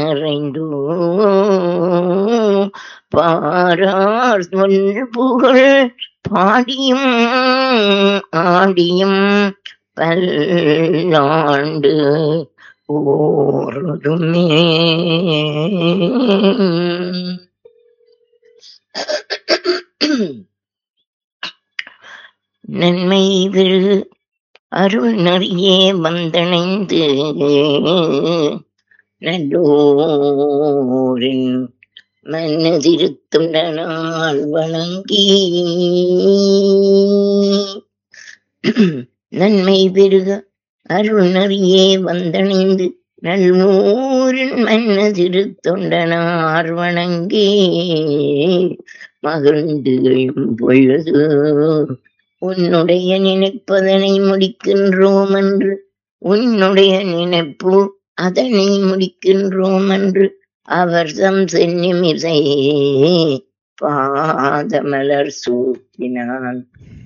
நிறைந்தோ பாரார் சொல் புகழ் பாடியும் ஆடியும் பல்லாண்டு ஓருதுமே நன்மை விரு அருள் நறியே வந்தணைந்து நல்லோரின் மன்னதிருத்தும் நாள் வணங்கி நன்மை பெருக அருள் நறியே வந்தணைந்து நல்லூரின் மன்னதிரு தொண்டனார் வணங்கி மகிழ்ந்து எழும் பொழுது உன்னுடைய நினைப்பதனை முடிக்கின்றோம் என்று உன்னுடைய நினைப்பு அதனை முடிக்கின்றோம் என்று அவர் தம் சென்னிமிசை பாதமலர் சூட்டினான்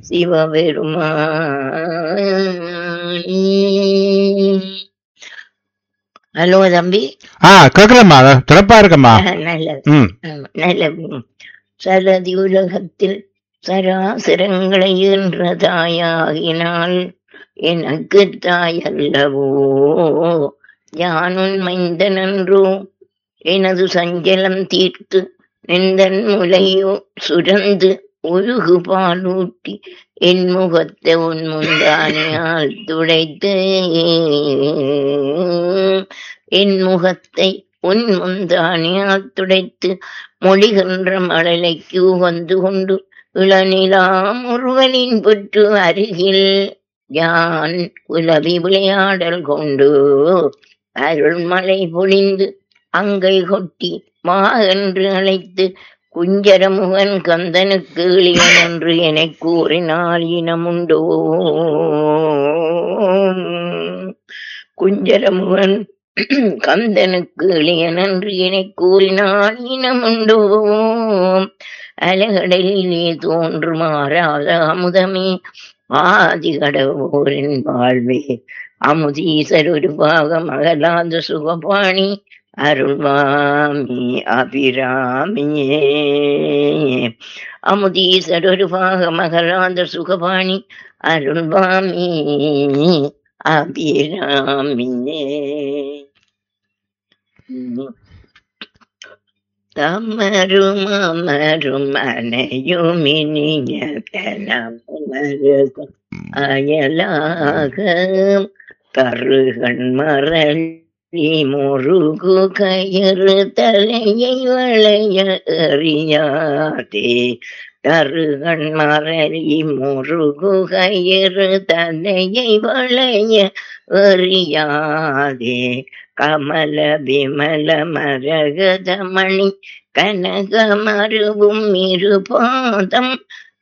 சிவபெருமான் ஹலோ தம்பி ஆ கேக்குறம்மா சிறப்பா இருக்கம்மா நல்லது ம் ஆமா, நல்லது சலதி உலகத்தில் சராசரங்களை ஈன்ற தாயாகினால் எனக்கு தாயல்லவோ யானுன் மைந்தனன்றோ எனது சஞ்சலம் தீர்த்து நெந்தன் முலையோ சுரந்து ஒழுகு பாலூட்டி என் முகத்தை உன் முந்தானியால் துடைத்து என் முகத்தை உன் முந்தானியால் துடைத்து மொழிகின்ற மழலைக்கு உகந்து கொண்டு இளநிலாம் ஒருவனின் புற்று அருகில் யான் உலவி விளையாடல் கொண்டு அருள்மழை பொழிந்து அங்கை கொட்டி மா என்று அழைத்து குஞ்சரமுகன் கந்தனுக்கு இளியன் என்று எனக் கூறினால் இனமுண்டோ குஞ்சரமுகன் கந்தனுக்கு இளியன் என்று எனக் கூறினால் இனமுண்டோ அலகடலிலே தோன்றுமாறாத அமுதமே ஆதி கடவுரின் வாழ்வே அமுதீசர் ஒரு பாகம் அகலாத சுகபாணி அருள்வாமி அபிராமியே அமுதீசர் ஒரு பாகம் அகலாத சுகபாணி அருள்வாமி அபிராமியே தமரும் அமரும் அனையுமினிய தனமருகும் அயலாக கருகண் மரளி முருகு கயிறு தலையை வளைய எறியாதே கருகண் மரளி முருகு கயிறு தலையை வளைய எறியாதே கமல விமல மரகதமணி கனக மருவும் இருபாதம்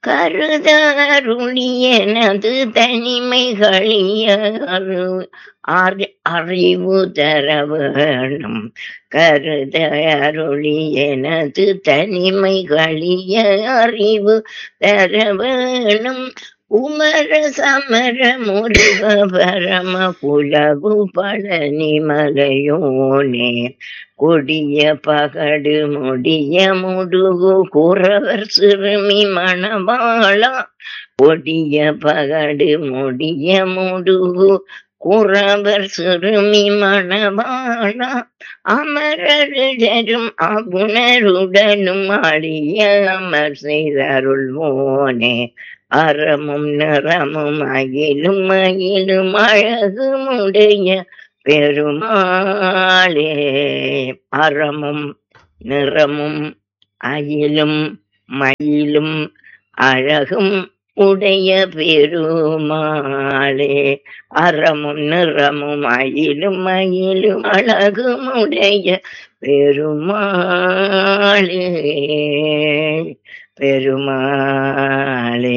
கருதாருளியனது தனிமைகளிய அறி- அறி- அறிவு தர வேணும் கருத அருளியனது தனிமைகளிய அறிவு தர வேணும் உமர சமர முருக பரம குலவு பழனி மலையோனே கொடிய பகடு முடிய முடுகு குறவர் சிறுமி மணவாளா கொடிய பகடு முடிய முடுகு குறவர் சிறுமி மணவாளா அமரரும் அகுணருடனும் அழிய அமர் செய்தருள்வோனே அறமும் நிறமும் அகிலும் அகிலும் அழகுமுடைய பெருமாளே அறமும் நிறமும் அயிலும் மயிலும் அழகும் உடைய பெருமாளே அறமும் நிறமும் அயிலும் மயிலும் அழகும் உடைய பெருமாளே பெருமாளே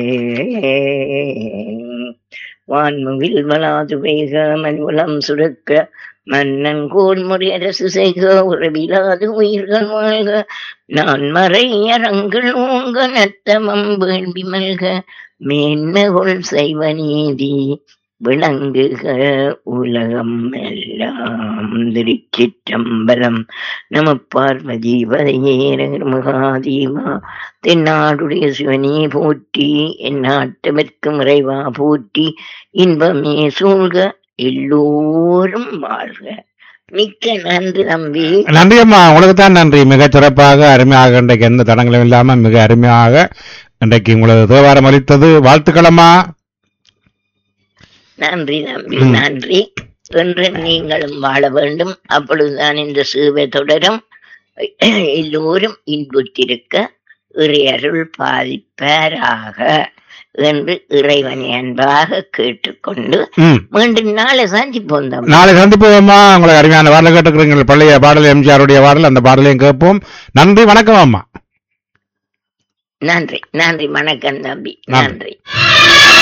வான்முகில் வளாது பெய்க மண்வளம் சுரக்க மன்னன் கோன்முறை அரசு செய்க உறவிலாது உயிர்கள் வாழ்க நான் மறை அரங்கள் ஓங்க நத்தமம் வேண்டி மல்க மேன்மைகொள் செய்வ நீதி விளங்குக உலகம் எல்லாம் திருச்சிற்றம்பலம் நம பார்வதி வதையேரகர் மகாதீவா தென்னாடுடைய சிவனே போற்றி என் நாட்டவர்க்கும் இறைவா போற்றி இன்பமே சூழ்க எல்லோரும் வாழ்க மிக்க நன்றி தம்பி நன்றி அம்மா உங்களுக்கு தான் நன்றி மிக சிறப்பாக அருமையாக இன்றைக்கு எந்த தடங்களும் இல்லாம மிக அருமையாக இன்றைக்கு உங்களது தேவாரம் அளித்தது வாழ்த்துக்களம்மா நன்றி தம்பி ம். நன்றி என்று நீங்களும் வாழ வேண்டும் அப்பொழுதுதான் இந்த சேவை தொடரும் எல்லோரும் இன்புற்றிருக்க இறையருள் பாதிப்பாராக என்று இறைவனை அன்பாக கேட்டுக்கொண்டு ம் மீண்டும் நாளை சந்திப்போம் தம்பி நாளை சந்திப்போம்மா உங்களை அருமையான பாடலை கேட்டுக்கிறீங்க பழைய பாடல் எம்ஜிஆருடைய பாடல் அந்த பாடலையும் கேட்போம் நன்றி வணக்கம் அம்மா நன்றி நன்றி வணக்கம் தம்பி நன்றி. நன்றி